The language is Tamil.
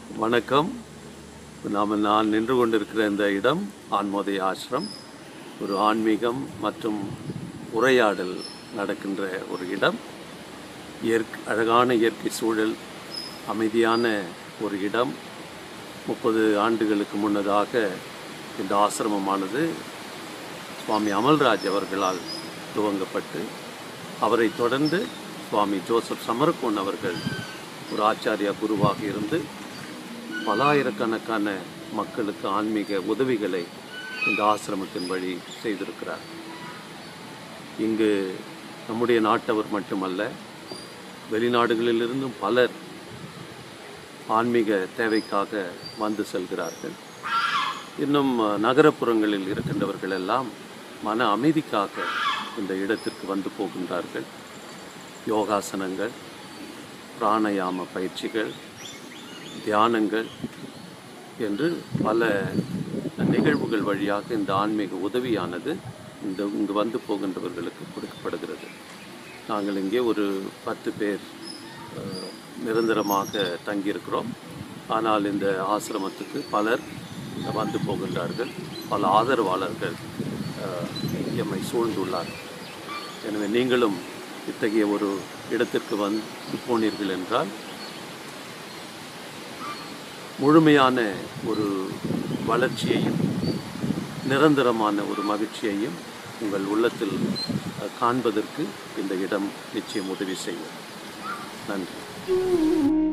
வணக்கம் நாம் நான் நின்று கொண்டிருக்கிற இந்த இடம் ஆன்மோதய ஆசிரம் ஒரு ஆன்மீகம் மற்றும் உரையாடல் நடக்கின்ற ஒரு இடம் இயற்கை அழகான இயற்கை சூழல் அமைதியான ஒரு இடம் முப்பது ஆண்டுகளுக்கு முன்னதாக இந்த ஆசிரமமானது சுவாமி அமல்ராஜ் அவர்களால் துவங்கப்பட்டு அவரை தொடர்ந்து சுவாமி ஜோசப் சமரகோன் அவர்கள் ஒரு ஆச்சாரியா குருவாக இருந்து பலாயிரக்கணக்கான மக்களுக்கு ஆன்மீக உதவிகளை இந்த ஆசிரமத்தின் வழி செய்திருக்கிறார் இங்கு நம்முடைய நாட்டவர் மட்டுமல்ல வெளிநாடுகளிலிருந்தும் பலர் ஆன்மீக தேவைக்காக வந்து செல்கிறார்கள் இன்னும் அஹ், நகரப்புறங்களில் இருக்கின்றவர்கள் எல்லாம் மன அமைதிக்காக இந்த இடத்திற்கு வந்து போகின்றார்கள் யோகாசனங்கள் பிராணயாம பயிற்சிகள் தியானங்கள் என்று பல நிகழ்வுகள் வழியாக இந்த ஆன்மீக உதவியானது இந்த இங்கு வந்து போகின்றவர்களுக்கு கொடுக்கப்படுகிறது நாங்கள் இங்கே ஒரு பத்து பேர் அஹ், நிரந்தரமாக தங்கியிருக்கிறோம் ஆனால் இந்த ஆசிரமத்துக்கு பலர் வந்து போகின்றார்கள் பல ஆதரவாளர்கள் அஹ், எம்மை சூழ்ந்துள்ளார்கள் எனவே நீங்களும் இத்தகைய ஒரு இடத்திற்கு வந்து போனீர்கள் என்றால் முழுமையான ஒரு வளர்ச்சியையும் நிரந்தரமான ஒரு மகிழ்ச்சியையும் உங்கள் உள்ளத்தில் அஹ், காண்பதற்கு இந்த இடம் நிச்சயம் உதவி செய்யும் நன்றி